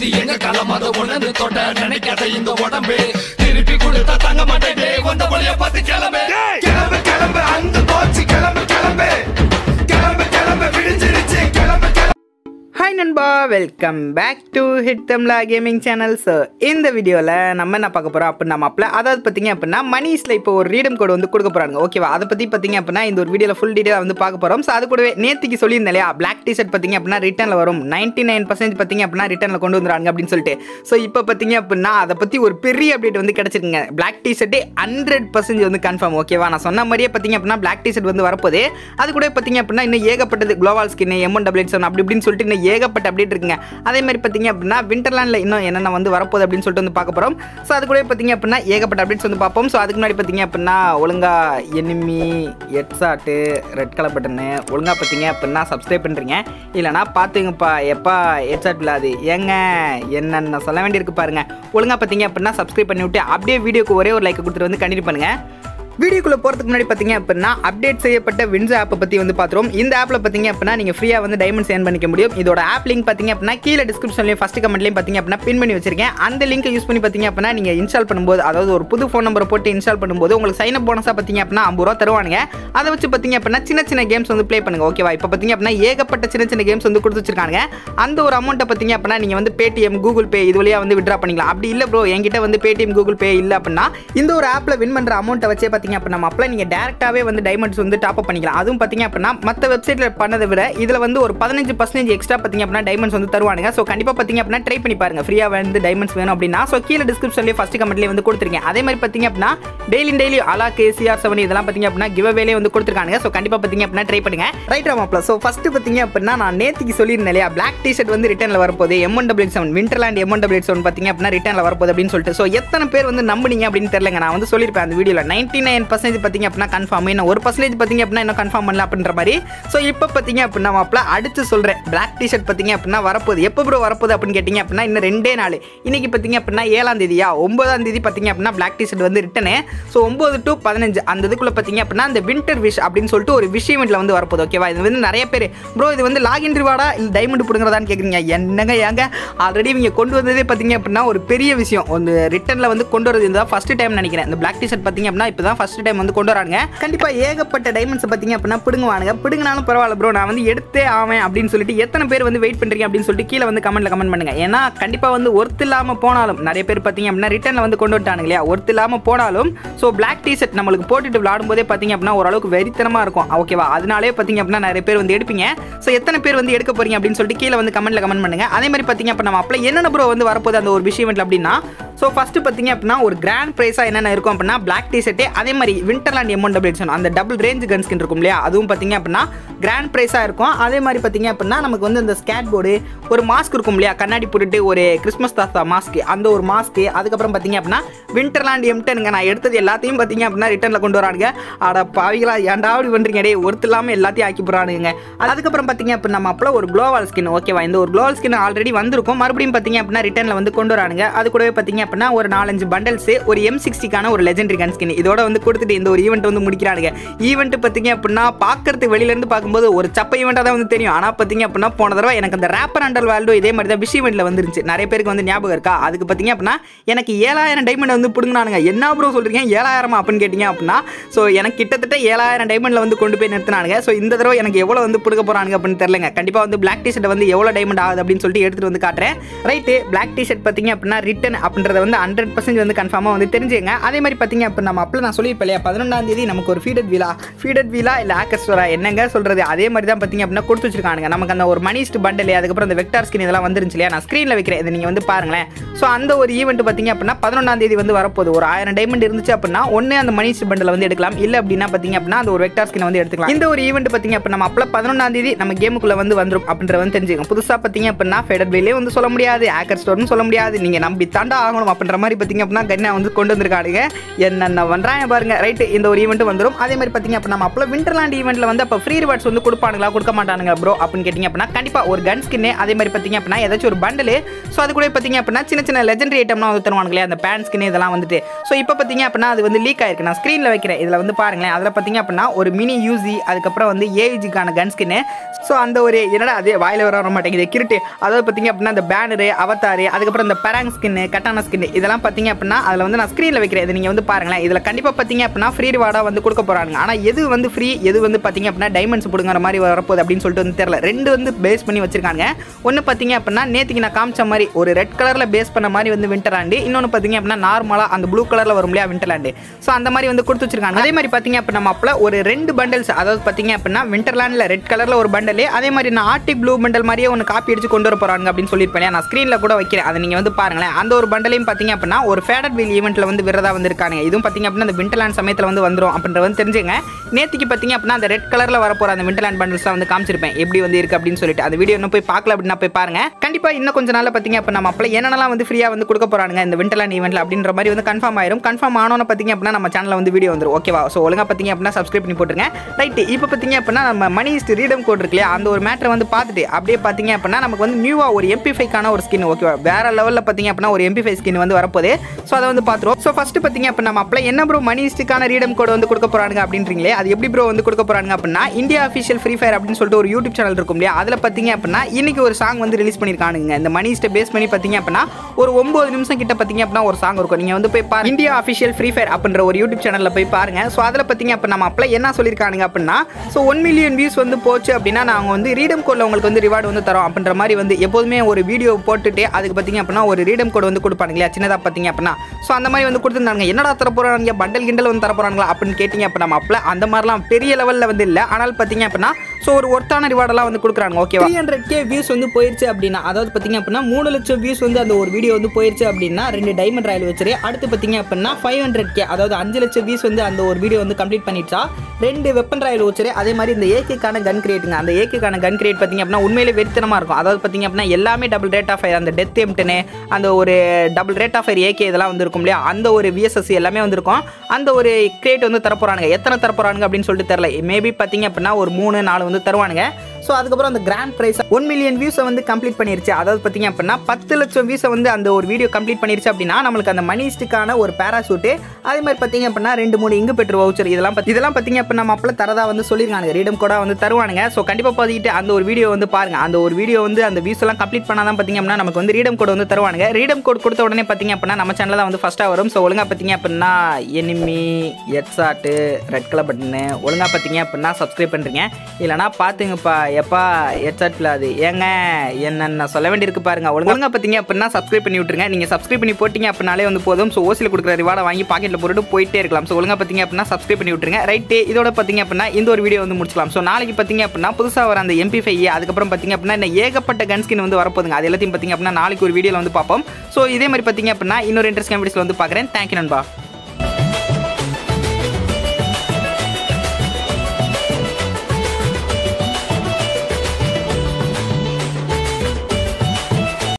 இது எங்க காலம் அதை ஒண்ணு தொட்ட நினைக்காத இந்த உடம்பு திருப்பி கொடுத்தா தங்க மாட்டேன் வந்த வழிய பார்த்து கிளம்பு கிளம்பு கிளம்பு அந்த போச்சு கிளம்பு கிளம்பு கிளம்பு கிளம்பு விடிஞ்சிருச்சு கிளம்பு கிளம்பு ஹாய் நண்பா வெல்கம் பேக் டு ஹிட் தமிழா கேமிங் சேனல் ஸோ இந்த வீடியோவில் நம்ம என்ன பார்க்க போகிறோம் அப்படின்னு நம்ம அப்பல அதாவது பார்த்தீங்க அப்படின்னா மணிஸில் இப்போ ஒரு ரீடம் கோடு வந்து கொடுக்க போகிறாங்க ஓகேவா அதை பற்றி பார்த்தீங்க அப்படின்னா இந்த ஒரு வீடியோவில் ஃபுல் டீட்டெயில் வந்து பார்க்க போகிறோம் ஸோ அது கூடவே நேத்திக்கு சொல்லியிருந்தேன் இல்லையா பிளாக் டிஷர்ட் பார்த்தீங்க அப்படின்னா ரிட்டனில் வரும் நைன்ட்டி நைன் பர்சன்ட் பார்த்தீங்க அப்படின்னா ரிட்டனில் கொண்டு வந்துடுறாங்க அப்படின்னு சொல்லிட்டு ஸோ இப்போ பார்த்தீங்க அப்படின்னா அதை பற்றி ஒரு பெரிய அப்டேட் வந்து கிடச்சிருக்குங்க பிளாக் டிஷர்ட்டே ஹண்ட்ரட் பர்சன்ட் வந்து கன்ஃபார்ம் ஓகேவா நான் சொன்ன மாதிரியே பார்த்தீங்க அப்படின்னா பிளாக் டிஷர்ட் வந்து வரப்போகுது அது கூட பார்த்தீங்க அப்படின்னா இன்னும் ஏகப்பட்டது gloo wall skin M one W seven அப்படி இப்படின்னு சொல்லிட்டு இன்னும் ஏகப்பட்ட அப்டேட் இருக்குங்க அதே மாதிரி பார்த்தீங்க அப்படின்னா விண்டர்லாண்டில் இன்னும் என்னென்ன வந்து வரப்போகுது அப்படின்னு சொல்லிட்டு வந்து பார்க்க போகிறோம் ஸோ அது கூட பார்த்தீங்க அப்படின்னா ஏகப்பட்ட அப்டேட்ஸ் வந்து பார்ப்போம் ஸோ அதுக்கு முன்னாடி பார்த்தீங்க அப்படின்னா ஒழுங்கா enemy headshot red colour button ஒழுங்கா பார்த்தீங்க அப்படின்னா சப்ஸ்கிரைப் பண்ணுறீங்க இல்லைனா பார்த்துங்கப்பா எப்பா ஹெட்ஸாட் இல்லாது ஏங்க என்னென்ன சொல்ல வேண்டியிருக்கு பாருங்க ஒழுங்கா பார்த்தீங்க அப்படின்னா சப்ஸ்கிரைப் பண்ணி விட்டு அப்படியே வீடியோக்கு ஒரே ஒரு லைக் கொடுத்துட்டு வந்து கண்டினியூ பண்ணுங்க வீடியோக்குள்ளே போகிறதுக்கு முன்னாடி பார்த்தீங்க அப்படின்னா அப்டேட் செய்யப்பட்ட வின்ஸ் ஆப்பை பற்றி வந்து பார்த்துருவோம் இந்த ஆப்பில் பார்த்தீங்க அப்படின்னா நீங்கள் ஃப்ரீயாக வந்து டைமண்ட்ஸ் ஏர்ன் பண்ணிக்க முடியும் இதோட ஆப் லிங்க் பார்த்தீங்க அப்படின்னா கீழே டிஸ்கிரிப்ஷன்லேயும் ஃபஸ்ட் கமெண்ட்லேயும் பார்த்தீங்க அப்படின்னா பின் பண்ணி வச்சிருக்கேன் அந்த லிங்க் யூஸ் பண்ணி பார்த்தீங்க அப்படின்னா நீங்கள் இன்ஸ்டால் பண்ணும்போது அதாவது ஒரு புது ஃபோன் நம்பரை போட்டு இன்ஸ்டால் பண்ணும்போது உங்களுக்கு சைன் அப் போனஸாக பார்த்தீங்க அப்படின்னா ஐம்பது ரூபா தருவானுங்க அதை வச்சு பார்த்தீங்க அப்படின்னா சின்ன சின்ன கேம்ஸ் வந்து ப்ளே பண்ணுங்க ஓகேவா இப்போ பார்த்தீங்க அப்படின்னா ஏகப்பட்ட சின்ன சின்ன கேம்ஸ் வந்து கொடுத்து வச்சிருக்காங்க அந்த ஒரு அமௌண்ட்டை பார்த்தீங்க அப்படின்னா நீங்கள் வந்து பேடிஎம் கூகுள் பே இது வழியாக வந்து விட்ரா பண்ணிக்கலாம் அப்படி இல்லை ப்ரோ என்கிட்ட வந்து பேடிஎம் கூகுள் பே இல்லை அப்படின்னா இந்த ஒரு ஆப்பில் வின் பண்ணுற அமௌண்ட்டை வச்சே பார்த்தீங்க அப்படின்னா நம்ம appல நீங்கள் டேரெக்டாகவே வந்து டைமண்ட்ஸ் வந்து டாப் அப் பண்ணிக்கலாம் அதுவும் பார்த்தீங்க அப்படின்னா மற்ற வெப்சைட்டில் பண்ணதை விட இதில் வந்து ஒரு பதினஞ்சு பர்சன்டேஜ் எக்ஸ்ட்ரா பார்த்தீங்க அப்படின்னா டைமண்ட்ஸ் வந்து தருவானுங்க ஸோ கண்டிப்பாக பார்த்தீங்க அப்படின்னா ட்ரை பண்ணி பாருங்க ஃப்ரீயாக வந்து டைமண்ட்ஸ் வேணும் அப்படின்னா ஸோ கீழே டிஸ்கிரிப்ஷன்லேயே ஃபஸ்ட் கமெண்ட்லேயே வந்து கொடுத்துருக்கேன் அதே மாதிரி பார்த்தீங்க அப்படின்னா டெய்லி டெய்லி அலாக்கு சிஆர் செவன் இதெல்லாம் பார்த்தீங்க அப்படின்னா கிவ் அவேலே வந்து கொடுத்துருக்காங்க ஸோ கண்டிப்பாக பார்த்தீங்க அப்படின்னா ட்ரை பண்ணுங்க ரைட் ராமாப்ல ஸோ ஃபர்ஸ்ட் பார்த்தீங்க அப்படின்னா நான் நேத்திக்கு சொல்லியிருந்தேன் இல்லையா பிளாக் டிஷர்ட் வந்து ரிட்டர்னில் வரப்போகுது M one W seven Winterland M one W seven பார்த்தீங்க அப்படின்னா ரிட்டர்னில் வரப்போகுது அப்படின்னு சொல்லிட்டு ஸோ எத்தனை பேர் வந்து நம்புனீங்க அப்படின்னு தெரியலங்க நான் வந்து சொல்லியிருப்பேன் அந்த வீடியோவில் நைன்ட்டி நைன் பர்சன்டேஜ் பார்த்தீங்க அப்படின்னா கன்ஃபார்ம் இன்னும் ஒரு பர்சன்டேஜ் பார்த்தீங்க அப்படின்னா இன்னும் கன்ஃபார்ம் பண்ணல அப்படின்ற மாதிரி ஸோ இப்போ பார்த்தீங்க அப்படின்னா மாப்பிள அடுத்து சொல்கிறேன் பிளாக் டிஷர்ட் பார்த்தீங்க அப்படின்னா வரப்போகுது எப்போ ப்ரோ வரப்போகுது அப்படின்னு கேட்டிங்க அப்படின்னா இன்னும் ரெண்டே நாள் இன்னைக்கு பார்த்தீங்க அப்படின்னா ஏழாம் தேதியா ஒன்பதாம் தேதி பார்த்தீங்க அப்படின்னா பிளாக் டிஷர்ட் வந்து ரிட்டனு ஸோ ஒம்பது டு பதினஞ்சு அந்த இதுக்குள்ள பார்த்தீங்க அப்படின்னா அந்த வின்டர் விஷ் அப்படின்னு சொல்லிட்டு ஒரு விஷ் இவெண்ட்டில் வந்து வரப்போகுது ஓகேவா இது வந்து நிறைய பேர் ப்ரோ இது வந்து லாகின் ரிவார்டா இல்லை டைமண்ட் பிடுங்கிறதான்னு கேட்குறீங்க என்னங்க ஏங்க ஆல்ரெடி இவங்க கொண்டு வந்ததே பார்த்தீங்க அப்படின்னா ஒரு பெரிய விஷயம் ಒಂದು ரிட்டனில் வந்து கொண்டு வரது இதுதான் ஃபர்ஸ்ட் டைம் நினைக்கிறேன் இந்த பிளாக் டிஷர்ட் பார்த்தீங்க அப்படின்னா இப்போ தான் ஃபர்ஸ்ட் டைம் வந்து கொண்டு வராங்க கண்டிப்பாக ஏகப்பட்ட டைமண்ட்ஸ் பார்த்தீங்க அப்படின்னா பிடுங்குவானுங்க பிடுங்கினாலும் பரவாயில்ல ப்ரோ நான் வந்து எடுத்தே ஆவேன் அப்படின்னு சொல்லிட்டு எத்தனை பேர் வந்து வெயிட் பண்ணுறீங்க அப்படின்னு சொல்லிட்டு கீழே வந்து கமெண்ட்ல கமெண்ட் பண்ணுங்க ஏன்னா கண்டிப்பாக வந்து ஒர்த் இல்லாமல் போனாலும் நிறைய பேர் பார்த்தீங்க அப்படின்னா ரிட்டனில் வந்து கொண்டு வந்துட்டானுங்க இல்லையா ஒர்த் இல்லாமல் போனாலும் ஸோ பிளாக் டிஷர்ட் நம்மளுக்கு போட்டுட்டு விளாடும் போதே பார்த்தீங்க அப்படின்னா ஓரளவுக்கு வெறித்தனமாக இருக்கும் ஓகேவா அதனாலே பார்த்தீங்க அப்படின்னா நிறைய பேர் வந்து எடுப்பீங்க ஸோ எத்தனை பேர் வந்து எடுக்க போறீங்க அப்படின்னு சொல்லிட்டு கீழே வந்து கமெண்ட்ல கமெண்ட் பண்ணுங்க அதே மாதிரி பார்த்தீங்க அப்போ நம்ம அப்பல என்னென்ன ப்ரோ வந்து வரப்போகுது அந்த ஒரு விஷயம் அப்படின்னா ஸோ ஃபஸ்ட்டு பார்த்தீங்க அப்படின்னா ஒரு கிராண்ட் ப்ரைஸாக என்னென்ன இருக்கும் அப்படின்னா பிளாக் டிஷர்ட்டே அதே மாதிரி விண்டர்லாண்ட் எம் ஒன் டபிள்யூ அந்த டபுள் ரேஞ்ச் கன் ஸ்கின் இருக்கும் இல்லையா அதுவும் பார்த்தீங்க அப்படின்னா கிராண்ட் ப்ரைஸாக இருக்கும் அதே மாதிரி பார்த்தீங்க அப்படின்னா நமக்கு வந்து இந்த ஸ்கேட் போர்டு ஒரு மாஸ்க் இருக்கும் இல்லையா கண்ணாடி போட்டுட்டு ஒரு கிறிஸ்மஸ் தாத்தா மாஸ்க் அந்த ஒரு மாஸ்க்கு அதுக்கப்புறம் பார்த்தீங்க அப்படின்னா விண்டர்லாண்ட் எம் டெனுங்க நான் எடுத்தது எல்லாத்தையும் பார்த்தீங்க அப்படின்னா ரிட்டனில் கொண்டு வரானுங்க அட பாவிகளா ஏன்டா அப்படி பண்ணுறீங்க டே ஒருத்தர் இல்லாமல் எல்லாத்தையும் ஆக்கி போகிறானுங்க அதுக்கப்புறம் பார்த்தீங்க அப்படின்னா நம்ம அப்போ ஒரு குளோவால் ஸ்கின் ஓகேவா இந்த ஒரு குளோவால் ஸ்கின் ஆல்ரெடி வந்திருக்கும் மறுபடியும் பார்த்தீங்க அப்படின்னா ரிட்டனில் வந்து கொண்டு வரானுங்க அது கூடவே பார்த்தீங்க அப்படின்னா ஒரு நாலஞ்சு பண்டல்ஸ் ஒரு எம் சிக்ஸ்டிக்கான ஒரு லெஜெண்டரி கன் ஸ்கின் இதோட வந்து கொடுத்துட்டு இந்த ஒரு ஈவெண்ட் வந்து முடிக்கிறானுங்க ஈவெண்ட் பார்த்தீங்க அப்படின்னா பார்க்கறதுக்கு வெளியிலேருந்து பார்க்கும்போது ஒரு சப்ப ஈவெண்ட்டாக தான் வந்து தெரியும் ஆனால் பார்த்தீங்க அப்படின்னா போன தடவை எனக்கு அந்த ரேப்பர் அண்டர் வேல்டோ இதே மாதிரி தான் விஷ் ஈவெண்ட்டில் வந்துருச்சு நிறைய பேருக்கு வந்து ஞாபகம் இருக்கா அதுக்கு பார்த்தீங்க அப்படின்னா எனக்கு ஏழாயிரம் டைமண்ட் வந்து பிடுங்கினானுங்க என்ன ப்ரோ சொல்கிறீங்க ஏழாயிரமா அப்படின்னு கேட்டிங்க அப்படின்னா ஸோ எனக்கு கிட்டத்தட்ட ஏழாயிரம் டைமண்டில் வந்து கொண்டு போய் நிறுத்தினானுங்க ஸோ இந்த தடவை எனக்கு எவ்வளோ வந்து பிடுங்க போகிறானுங்க அப்படின்னு தெரியலங்க கண்டிப்பாக வந்து பிளாக் டிஷர்ட் வந்து எவ்வளோ டைமண்ட் ஆகுது அப்படின்னு சொல்லிட்டு எடுத்துகிட்டு வந்து காட்டுறேன் ரைட்டு பிளாக் டிஷர்ட் பார்த்தீங்க அப்படின்னா ரிட்டன் அப்படின்றத வந்து ஹண்ட்ரட் பர்சன்ட் வந்து கன்ஃபார்மாக வந்து தெரிஞ்சுங்க அதே மாதிரி பார்த்தீங்க அப்போ நம்ம அப்போ நான் சொல்லியிருப்பேன் இல்லையா பதினொன்றாம் தேதி நமக்கு ஒரு ஃபீடட் வீலா ஃபீடட் வீலா இல்லை ஆக்கஸ்டரா என்னங்க சொல்கிறது அதே மாதிரி தான் பார்த்தீங்க அப்படின்னா கொடுத்து வச்சிருக்கானுங்க நமக்கு அந்த ஒரு மணிஸ்ட் பண்டல் அதுக்கப்புறம் அந்த வெக்டார் ஸ்கின் இதெல்லாம் வந்துருச்சு இல்லையா நான் ஸ்க்ரீனில் வைக்கிறேன் இதை நீங்கள் வந்து பாருங்களேன் ஸோ அந்த ஒரு ஈவெண்ட் பார்த்தீங்க அப்படின்னா பதினொன்றாம் தேதி வந்து வரப்போகுது ஒரு ஆயிரம் டைமண்ட் இருந்துச்சு அப்படின்னா ஒன்று அந்த மணிஸ்ட் பண்டல் வந்து எடுக்கலாம் இல்லை அப்படின்னா பார்த்தீங்க அப்படின்னா அந்த ஒரு வெக்டார் ஸ்கின் வந்து எடுத்துக்கலாம் இந்த ஒரு ஈவெண்ட் பார்த்தீங்க அப்படின்னா நம்ம அப்போ பதினொன்றாம் தேதி நம்ம கேமுக்குள்ளே வந்து வந்துடும் அப்படின்ற வந்து தெரிஞ்சுக்கோங்க புதுசாக பார்த்தீங்க அப்படின்னா ஃபெடர் வேலே வந்து சொல்ல முடியாது ஆக்கர் ஸ்டோர்னு சொல்ல முடியாது நீங்கள் நம்பி தாண்டா ஆகணும் அப்படின்ற மாதிரி பார்த்தீங்க அப்படின்னா கண்ணா வந்து கொண்டு வந்திருக்கானுங்க என்னென்ன பண்ணுறாங்க பாருங்க பாருங்க ரைட் இந்த ஒரு ஈவெண்ட் வந்துடும் அதே மாதிரி பார்த்தீங்க அப்படின்னா நம்ம அப்போ விண்டர்லாண்ட் ஈவெண்ட்ல வந்து அப்போ ஃப்ரீ ரிவார்ட்ஸ் வந்து கொடுப்பானுங்களா கொடுக்க மாட்டானுங்க ப்ரோ அப்படின்னு கேட்டிங்க அப்படின்னா கண்டிப்பாக ஒரு கன் ஸ்கின்னு அதே மாதிரி பார்த்தீங்க அப்படின்னா ஏதாச்சும் ஒரு பண்டலு ஸோ அது கூட பார்த்தீங்க அப்படின்னா சின்ன சின்ன லெஜெண்டரி ஐட்டம்லாம் வந்து தருவானுங்களே அந்த பேன் ஸ்கின் இதெல்லாம் வந்துட்டு ஸோ இப்போ பார்த்தீங்க அப்படின்னா அது வந்து லீக் ஆயிருக்கு நான் ஸ்க்ரீனில் வைக்கிறேன் இதில் வந்து பாருங்களேன் அதில் பார்த்தீங்க அப்படின்னா ஒரு மினி யூசி அதுக்கப்புறம் வந்து ஏஜிக்கான கன் ஸ்கின்னு ஸோ அந்த ஒரு என்னடா அதே வாயில வர வர மாட்டேங்குது கிருட்டு அதாவது பார்த்தீங்க அப்படின்னா அந்த பேனரு அவத்தாரு அதுக்கப்புறம் இந்த பராங் ஸ்கின்னு கட்டான ஸ்கின் இதெல்லாம் பார்த்தீங்க அப்படின்னா அதில் வந்து நான் ஸ்க்ரீனில் வைக்கிறேன் இதை நீங்கள் வந்து பாருங்களேன் இதில் கண்டிப்பாக பார்த்தீங்க அப்படின்னா ஃப்ரீ ரிவார்டாக வந்து கொடுக்க போகிறாங்க ஆனால் எது வந்து ஃப்ரீ எது வந்து பார்த்தீங்க அப்படின்னா டைமண்ட்ஸ் பிடுங்குற மாதிரி வரப்போகுது அப்படின்னு சொல்லிட்டு வந்து தெரியல ரெண்டு வந்து பேஸ் பண்ணி வச்சிருக்காங்க ஒன்று பார்த்தீங்க அப்படின்னா நேற்றுக்கு நான் காமிச்ச மாதிரி ஒரு ரெட் கலரில் பேஸ் பண்ண மாதிரி வந்து விண்டர்லாண்டு இன்னொன்று பார்த்தீங்க அப்படின்னா நார்மலாக அந்த ப்ளூ கலரில் வரும் இல்லையா விண்டர்லாண்டு ஸோ அந்த மாதிரி வந்து கொடுத்து வச்சிருக்காங்க அதே மாதிரி பார்த்தீங்க அப்படின்னா நம்ம அப்பல ஒரு ரெண்டு பண்டல்ஸ் அதாவது பார்த்தீங்க அப்படின்னா விண்டர்லாண்டில் ரெட் கலரில் ஒரு பண்டல் அதே மாதிரி நான் ஆர்டிக் ப்ளூ பண்டல் மாதிரியே ஒன்று காப்பி அடிச்சு கொண்டு வர போகிறாங்க அப்படின்னு சொல்லியிருப்பேன் இல்லையா? நான் ஸ்க்ரீனில் கூட வைக்கிறேன் அதை நீங்கள் வந்து பாருங்களேன் அந்த ஒரு பண்டலையும் பார்த்தீங்க அப்படின்னா ஒரு ஃபேடட் வீல் ஈவெண்ட்டில் வந்து விரதா வந்திருக்காங்க இதுவும் பார்த்தீங்க அப்படின்னா அந்த விண்டர்லாண்ட் சமயத்தில் வந்து வந்துடும் அப்படின்ற வந்து தெரிஞ்சுங்க நேற்றுக்கு பார்த்தீங்க அப்படின்னா அந்த ரெட் கலரில் வரப்போகிற அந்த விண்டர்லாண்ட் பண்டல்ஸ் வந்து காமிச்சிருப்பேன் எப்படி வந்து இருக்கு அப்படின்னு சொல்லிட்டு அந்த வீடியோ இன்னும் போய் பார்க்கல அப்படின்னா போய் பாருங்க கண்டிப்பாக இன்னும் கொஞ்ச நாள்ல பார்த்தீங்க அப்போ நம்ம அப்பல என்னென்னலாம் வந்து ஃப்ரீயாக வந்து கொடுக்க போறாங்க இந்த விண்டர்லாண்ட் ஈவெண்ட்ல அப்படின்ற மாதிரி வந்து கன்ஃபார்ம் ஆயிரும் கன்ஃபார்ம் ஆனோன்னு பார்த்தீங்க அப்படின்னா நம்ம சேனலில் வந்து வீடியோ வந்துரும் ஓகேவா ஸோ ஒழுங்கா பார்த்தீங்க அப்படின்னா சப்ஸ்கிரைப் பண்ணி போட்டுருங்க ரைட் இப்போ பார்த்தீங்க அப்படின்னா நம்ம மணி ரீடம் கோட் இருக்கு இல்லையா அந்த ஒரு மேட்டரை வந்து பார்த்துட்டு அப்படியே பார்த்தீங்க அப்படின்னா நமக்கு வந்து நியூவா ஒரு எம்பி ஃபைக்கான ஒரு ஸ்கின் ஓகேவா வேற லெவலில் பார்த்தீங்க அப்படின்னா ஒரு எம்பி ஃபைவ் ஸ்கின் வந்து வரப்போகுது ஸோ அதை வந்து பார்த்துருவோம் ஸோ ஃபர்ஸ்ட் பார்த்தீங்க அப்படின்னா நம்ம அப்பல என்ன ப்ரோ மணி ஸ்டிக்கான ரீடம் கோட் வந்து கொடுக்க போறாங்க அப்படின்றீங்களே அது எப்படி ப்ரோ வந்து கொடுக்க போறாங்க அப்படின்னா இந்தியா அஃபிஷியல் ஃப்ரீ ஃபயர் அப்படின்னு சொல்லிட்டு ஒரு யூடியூப் சேனல் இருக்கும் இல்லையா அதில் பார்த்தீங்க அப்படின்னா இன்னைக்கு ஒரு சாங் வந்து ரிலீஸ் பண்ணியிருக்கானுங்க இந்த மணிஸ்ட்டை பேஸ் பண்ணி பார்த்தீங்க அப்படின்னா ஒரு ஒன்பது நிமிஷம் கிட்ட பார்த்தீங்க அப்படின்னா ஒரு சாங் இருக்கும் நீங்கள் வந்து போய் பாருங்க இந்தியா அஃபிஷியல் ஃப்ரீ ஃபயர் அப்படின்ற ஒரு யூடியூப் சேனலில் போய் பாருங்க ஸோ அதில் பார்த்தீங்க அப்போ நம்ம அப்பல என்ன சொல்லியிருக்கானுங்க அப்படின்னா ஸோ ஒன் மில்லியன் வியூஸ் வந்து போச்சு அப்படின்னா நாங்கள் வந்து ரீடம் கோடில் உங்களுக்கு வந்து ரிவார்டு வந்து தரோம் அப்படின்ற மாதிரி வந்து எப்போதுமே ஒரு வீடியோ போட்டுட்டு அதுக்கு பார்த்தீங்க அப்படின்னா ஒரு ரீடம் கோட் வந்து கொடுப்பானுங்க இல்லையா சின்னதாக பார்த்தீங்க அப்படின்னா ஸோ அந்த மாதிரி வந்து கொடுத்துருந்தாங்க என்னடா தர போகிறாங்க பண்டல் கிண்டல் வந்து தர போகிறாங்களா அப்படின்னு கேட்டிங்க அப்போ நம்ம அப்பல அந்த மாதிரிலாம் பெரிய லெவலில் வந்து இல்லை ஆனால் பார்த்தீங்க அப்படின்னா ஸோ ஒரு ஒர்த்தான ரிவார்டெல்லாம் வந்து கொடுக்குறாங்க ஓகேவா த்ரீ ஹண்ட்ரட் கே வியூஸ் வந்து போயிருச்சு அப்படின்னா அதாவது பார்த்தீங்க அப்படின்னா மூணு லட்சம் வியூஸ் வந்து அந்த ஒரு வீடியோ வந்து போயிருச்சு அப்படின்னா ரெண்டு டைமண்ட் ராயல் வச்சிரு அடுத்து பார்த்தீங்க அப்படின்னா ஃபைவ் ஹண்ட்ரட் கே அதாவது அஞ்சு லட்சம் வியூஸ் வந்து அந்த ஒரு வீடியோ வந்து கம்ப்ளீட் பண்ணிட்டா ரெண்டு வெப்பன் ராயல் வச்சிரு அதே மாதிரி இந்த ஏகேக்கான கன் கிரியேட்டுங்க அந்த ஏகேக்கான கன் கிரியேட் பார்த்தீங்க அப்படின்னா உண்மையிலே வெறித்தனமாக இருக்கும் அதாவது பார்த்தீங்க அப்படின்னா எல்லாமே டபுள் ரேட் ஆஃப் ஃபயர் அந்த டெத் எம்டனு அந்த ஒரு double rate of fire AK இதெல்லாம் வந்து இருக்கும் இல்லையா அந்த ஒரு விஎஸ்எஸ் எல்லாமே வந்திருக்கும் அந்த ஒரு கிரியேட் வந்து தரப்போறானுங்க எத்தனை தரப்போறானுங்க அப்படின்னு சொல்லிட்டு தெரியல மேபி பார்த்தீங்க அப்படின்னா ஒரு மூணு நாலு வந்து தருவானுங்க ஸோ அதுக்கப்புறம் அந்த கிராண்ட் ப்ரைஸ் ஒன் மில்லியன் வியூஸை வந்து கம்ப்ளீட் பண்ணிருச்சு அதாவது பார்த்தீங்க அப்படின்னா பத்து லட்சம் வியூஸை வந்து அந்த ஒரு வீடியோ கம்ப்ளீட் பண்ணிருச்சு அப்படின்னா நம்மளுக்கு அந்த மணிஸ்டுக்கான ஒரு பேராசூட்டு அதே மாதிரி பார்த்தீங்க அப்படின்னா ரெண்டு மூணு இங்கு பெற்று வவுச்சர் இதெல்லாம் பத்தி இதெல்லாம் பார்த்தீங்க அப்படின்னா நம்ம அப்பல தரதா வந்து சொல்லியிருக்காங்க ரீடம் கூட வந்து தருவானுங்க ஸோ கண்டிப்பாக பார்த்துக்கிட்டு அந்த ஒரு வீடியோ வந்து பாருங்க அந்த ஒரு வீடியோ வந்து அந்த வியூஸ் எல்லாம் கம்ப்ளீட் பண்ணாதான் பார்த்தீங்க அப்படின்னா நமக்கு வந்து ரீடம் கோட் வந்து தருவானுங்க ரீடம் கோட் கொடுத்த உடனே பார்த்தீங்க அப்படின்னா நம்ம சேனலில் தான் வந்து ஃபஸ்ட்டாக வரும் ஸோ ஒழுங்கா பார்த்தீங்க அப்படின்னா enemy headshot red colour button ஒழுங்கா பார்த்தீங்க அப்படின்னா சப்ஸ்கிரைப் பண்ணுறீங்க இல்லைனா பார்த்துங்கப்பா எப்பா ஹெட்சாட்டில் அது ஏங்க என்னென்ன சொல்ல வேண்டியிருக்கு பாருங்க ஒழுங்கா ஒழுங்கா பார்த்தீங்க அப்படின்னா சப்ஸ்கிரைப் பண்ணி விட்டுருங்க நீங்கள் சப்ஸ்கிரைப் பண்ணி போட்டிங்க அப்படின்னாலே வந்து போதும் ஸோ ஓசியில் கொடுக்குற ரிவார்டை வாங்கி பாக்கெட்டில் போட்டுட்டு போயிட்டே இருக்கலாம் ஸோ ஒழுங்கா பார்த்தீங்க அப்படின்னா சப்ஸ்கிரைப் பண்ணி விட்டுருங்க ரைட்டு இதோட பார்த்தீங்க அப்படின்னா இந்த ஒரு வீடியோ வந்து முடிச்சுக்கலாம் ஸோ நாளைக்கு பார்த்தீங்க அப்படின்னா புதுசாக வர அந்த எம்பி ஃபைவ் அதுக்கப்புறம் பார்த்தீங்க அப்படின்னா இந்த ஏகப்பட்ட கன் ஸ்கின் வந்து வரப்போகுதுங்க அது எல்லாத்தையும் பார்த்தீங்க அப்படின்னா நாளைக்கு ஒரு வீடியோவில் வந்து பார்ப்போம் ஸோ இதே மாதிரி பார்த்தீங்க அப்படின்னா இன்னொரு இன்ட்ரெஸ்ட் வீடியோஸில் வந்து பார்க்குறேன் தேங்க்யூ நண்பா